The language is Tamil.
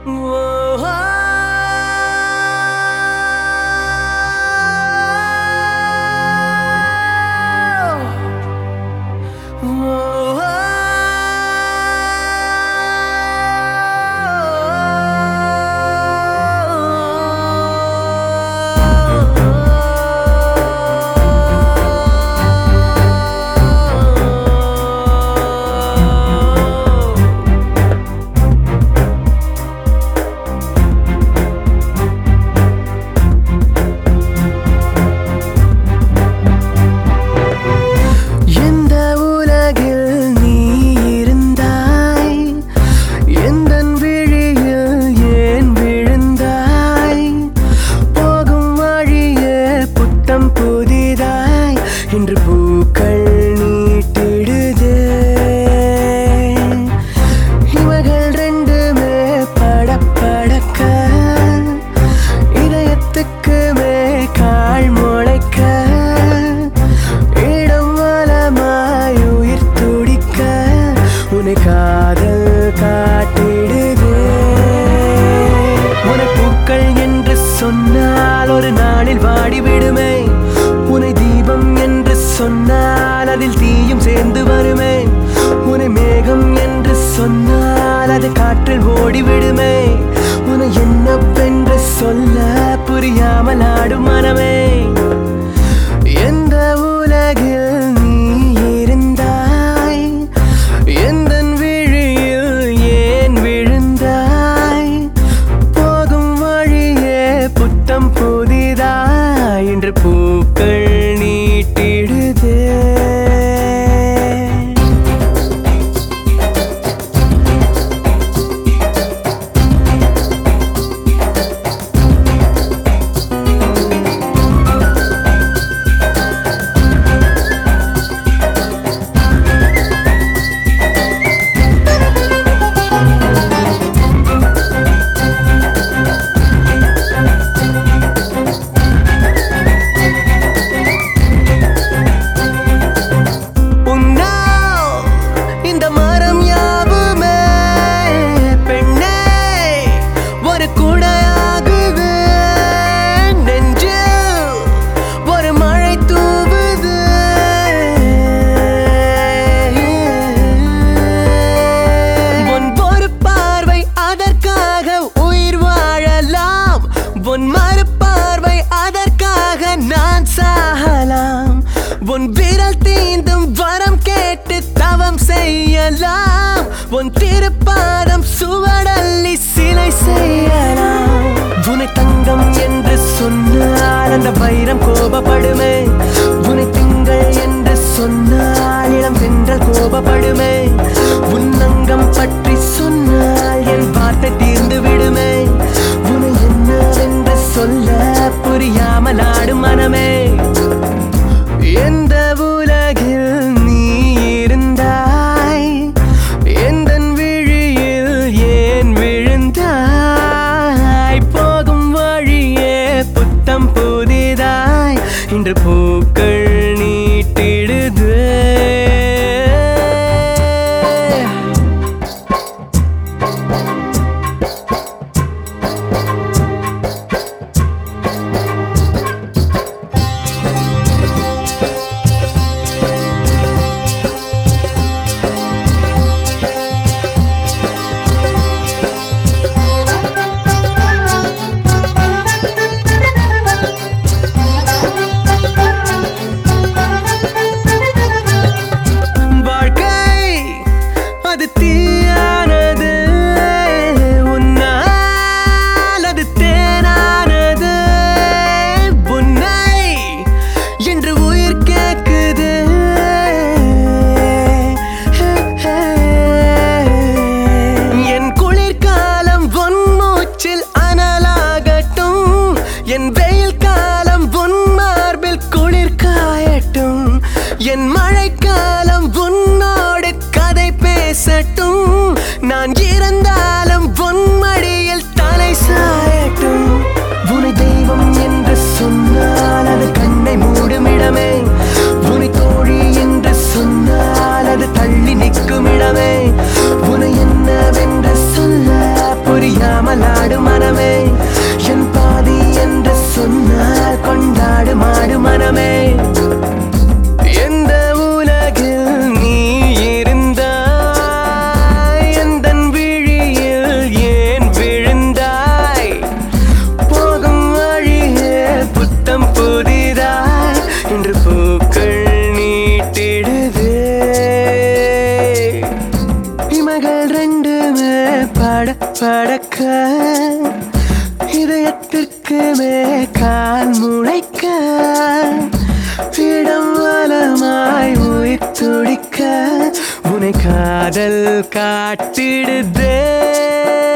எந்த உலகில் நீ இருந்தாய் எந்தன் விழியில் ஏன் விழுந்தாய் போகும் வழியே புத்தம் புதிதாய் இன்று பூக்கள் நீட்டிடுதே இவைகள் ரெண்டுமே படப்படக்க இதயத்துக்குமே கால் முளைக்க இடம் வலமாய் உயிர் துடிக்க உன்னை காதல் காட்டிடுதே உன்னை பூக்கள் என்று சொன்னால் ஒரு நாளில் வாடிவிடுமே உன்னை தீபம் என்று சொன்னால் அதில் தீயும் சேர்ந்து வருமே உன்னை மேகம் என்று சொன்னால் அது காற்றில் ஓடிவிடுமே உன்னை என்னவென்று சொல்ல புரியாமல் ஆடும் மனமே எந்த உலகில் நீ இருந்தாய் எந்தன் விழியில் ஏன் விழுந்தாய் போகும் வழியே புத்தம் புதிதாய் இன்று பூக்கள் நீட்டிடுதே உன்னால் இந்த மரம் யாவுமே பெண்ணே ஒரு குடையாகுது நெஞ்சில் ஒரு மழை தூவுது உன் ஒரு பார்வை அதற்காக உயிர் வாழலாம் உன் மறுபார்வை அதற்காக நான் சாகலாம் உன் விரல் தீந்தும் வரம் கேட்டு தவம் செய்யலாம் உன் திருப்பாதம் சுவடல்லி சிலை செய்யலாம் உன்னை தங்கம் என்று சொன்னால் அந்த வைரம் கோபப்படுமே உன்னை திங்கள் என்று சொன்னால் இளம் தென்றல் கோபப்படுமே உன் அங்கம் பற்றி சொன்னால் என் வார்த்தை தீர்ந்து விடுமே உன்னை என்னவென்று சொல்ல புரியாமல் ஆடும் மனமே எந்த உலகில் நீ இருந்தாய் எந்தன் விழியில் ஏன் விழுந்தாய் போகும் வழியே புத்தம் புதிதாய் இன்று போ இமைகள் ரெண்டுமே பட படக்க இதயத்திற்குமே கால் முளைக்க இடம் வலமாய் உயிர் துடிக்க உனை காதல் காட்டிடுதே